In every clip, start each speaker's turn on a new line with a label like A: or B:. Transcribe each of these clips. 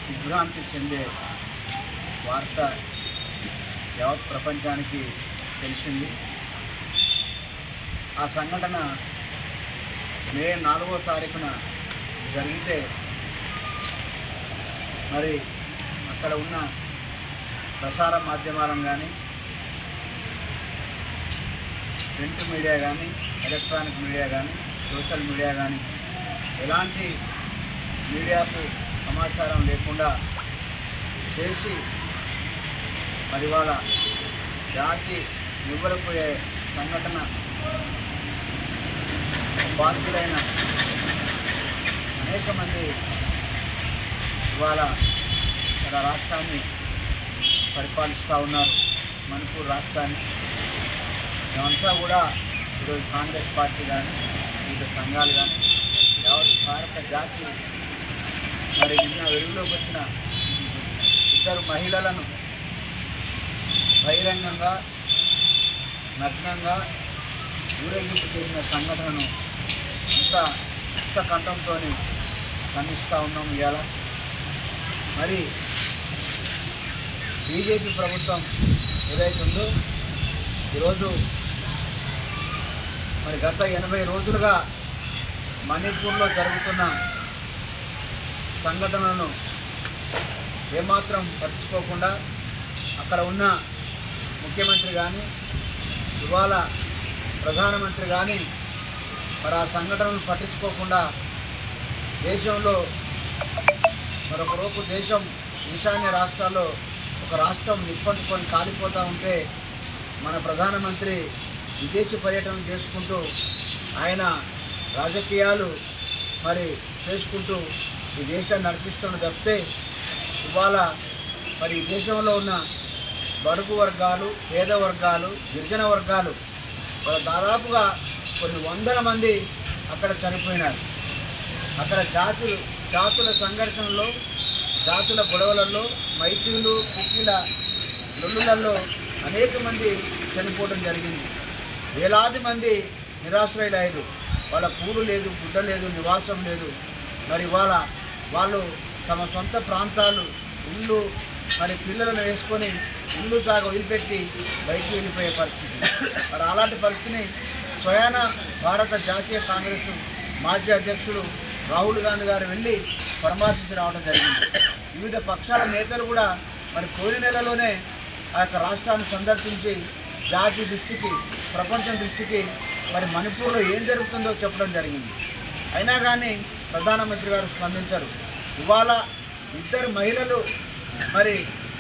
A: దిగ్భ్రాంతి చెందే వార్త యావత్ ప్రపంచానికి తెలిసింది ఆ సంఘటన మే నాలుగో తారీఖున జరిగితే మరి అక్కడ ఉన్న ప్రసార మాధ్యమాలను కానీ ప్రింట్ మీడియా కానీ ఎలక్ట్రానిక్ మీడియా కానీ సోషల్ మీడియా కానీ ఎలాంటి మీడియాకు సమాచారం లేకుండా చేసి మరి వాళ్ళ జాతి నివ్వరపోయే సంఘటన బాధితులైన అనేక మంది ఇవాళ మన రాష్ట్రాన్ని పరిపాలిస్తూ ఉన్నారు మణిపూర్ రాష్ట్రాన్ని మేమంతా కూడా ఈరోజు కాంగ్రెస్ పార్టీ కానీ వివిధ సంఘాలు కానీ యావత్ భారత జాతి మరి నిన్న వెలుగులోకి వచ్చిన ఇద్దరు మహిళలను బహిరంగంగా నగ్నంగా ఊరేగింపు చేసిన సంఘటనను ఇంత ఇంత కంఠంతో ఖండిస్తూ ఉన్నాం ఇవాళ మరి బీజేపీ ప్రభుత్వం ఏదైతే ఉందో ఈరోజు మరి గత ఎనభై రోజులుగా మణిపూర్లో జరుగుతున్న సంఘటనలను ఏమాత్రం పట్టించుకోకుండా అక్కడ ఉన్న ముఖ్యమంత్రి కానీ ఇవాళ ప్రధానమంత్రి కానీ మరి ఆ సంఘటనలు పట్టించుకోకుండా దేశంలో మరొక రోజు దేశం ఈశాన్య రాష్ట్రాల్లో ఒక రాష్ట్రం నిప్పంటుకొని కాలిపోతూ ఉంటే మన ప్రధానమంత్రి విదేశీ పర్యటన చేసుకుంటూ ఆయన రాజకీయాలు మరి చేసుకుంటూ ఈ దేశాన్ని నడిపిస్తున్న తప్పితే ఇవాళ మరి ఈ దేశంలో ఉన్న బడుగు వర్గాలు పేద వర్గాలు గిరిజన వర్గాలు వాళ్ళ దాదాపుగా కొన్ని వందల మంది అక్కడ చనిపోయినారు అక్కడ జాతులు జాతుల సంఘర్షణలో జాతుల గొడవలలో మైత్రులు కుక్కీల లొల్లులలో అనేక మంది చనిపోవడం జరిగింది వేలాది మంది నిరాశ్రయులయ్యారు వాళ్ళ కూడు లేదు గుడ్డ లేదు నివాసం లేదు మరి వాళ్ళ వాళ్ళు తమ సొంత ప్రాంతాలు ఇల్లు మరి పిల్లలను వేసుకొని ఇల్లు దాకా వదిలిపెట్టి బయటికి వెళ్ళిపోయే పరిస్థితి మరి అలాంటి పరిస్థితిని స్వయాన భారత జాతీయ కాంగ్రెస్ మాజీ అధ్యక్షుడు రాహుల్ గాంధీ గారు వెళ్ళి పరామర్శించి రావడం జరిగింది వివిధ పక్షాల నేతలు కూడా మరి పోయిన నెలలోనే ఆ యొక్క రాష్ట్రాన్ని సందర్శించి జాతి దృష్టికి ప్రపంచం దృష్టికి మరి మణిపూర్లో ఏం జరుగుతుందో చెప్పడం జరిగింది అయినా కానీ ప్రధానమంత్రి గారు స్పందించరు ఇవాళ ఇద్దరు మహిళలు మరి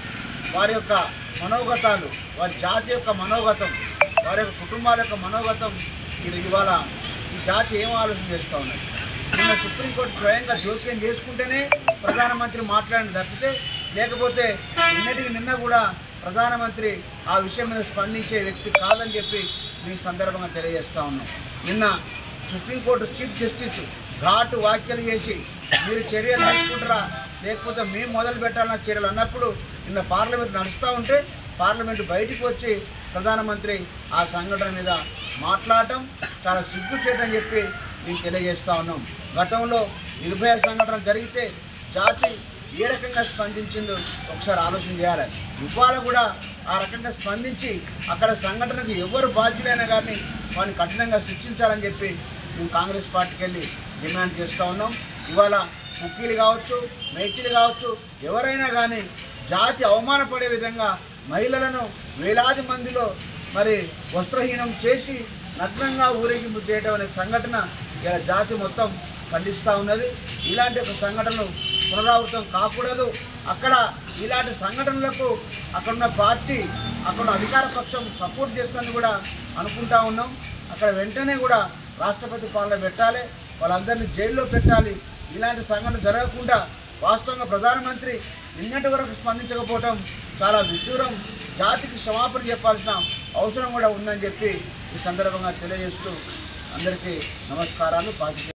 A: వారి యొక్క మనోగతాలు వారి జాతి యొక్క మనోగతం వారి యొక్క కుటుంబాల యొక్క మనోగతం ఇది ఇవాళ ఈ జాతి ఏం ఆలోచన చేస్తూ ఉన్నది నిన్న సుప్రీంకోర్టు స్వయంగా జోక్యం చేసుకుంటేనే ప్రధానమంత్రి మాట్లాడిన తప్పితే లేకపోతే నిన్నటికి నిన్న కూడా ప్రధానమంత్రి ఆ విషయం మీద స్పందించే వ్యక్తి కాదని చెప్పి మీ సందర్భంగా తెలియజేస్తా ఉన్నాం నిన్న సుప్రీంకోర్టు చీఫ్ జస్టిస్ ఘాటు వ్యాఖ్యలు చేసి మీరు చర్యలు తీసుకుంటారా లేకపోతే మేము మొదలు పెట్టాలన్న చర్యలు అన్నప్పుడు నిన్న పార్లమెంట్ నడుస్తూ ఉంటే పార్లమెంట్ బయటికి వచ్చి ప్రధానమంత్రి ఆ సంఘటన మీద మాట్లాడటం చాలా సిగ్గు చేయటం చెప్పి మేము తెలియజేస్తా ఉన్నాం గతంలో నిర్భయ సంఘటన జరిగితే జాతి ఏ రకంగా స్పందించిందో ఒకసారి ఆలోచన చేయాలి ఇవాళ కూడా ఆ రకంగా స్పందించి అక్కడ సంఘటనకు ఎవరు బాధ్యులైనా కానీ వారిని కఠినంగా శిక్షించాలని చెప్పి మేము కాంగ్రెస్ పార్టీకి వెళ్ళి డిమాండ్ చేస్తూ ఉన్నాం ఇవాళ కుక్కీలు కావచ్చు మేచీలు కావచ్చు ఎవరైనా కానీ జాతి అవమానపడే విధంగా మహిళలను వేలాది మందిలో మరి వస్త్రహీనం చేసి నగ్నంగా ఊరేగింపు చేయడం అనే సంఘటన ఇలా జాతి మొత్తం ఖండిస్తూ ఉన్నది ఇలాంటి ఒక సంఘటనలు పునరావృతం కాకూడదు అక్కడ ఇలాంటి సంఘటనలకు అక్కడున్న పార్టీ అక్కడ అధికార పక్షం సపోర్ట్ చేస్తుందని కూడా అనుకుంటా ఉన్నాం అక్కడ వెంటనే కూడా రాష్ట్రపతి పాలన పెట్టాలి వాళ్ళందరినీ జైల్లో పెట్టాలి ఇలాంటి సంఘటన జరగకుండా వాస్తవంగా ప్రధానమంత్రి నిన్నటి వరకు స్పందించకపోవడం చాలా విదూరం జాతికి క్షమాపణ చెప్పాల్సిన అవసరం కూడా ఉందని చెప్పి ఈ సందర్భంగా తెలియజేస్తూ అందరికీ నమస్కారాలు పార్టీ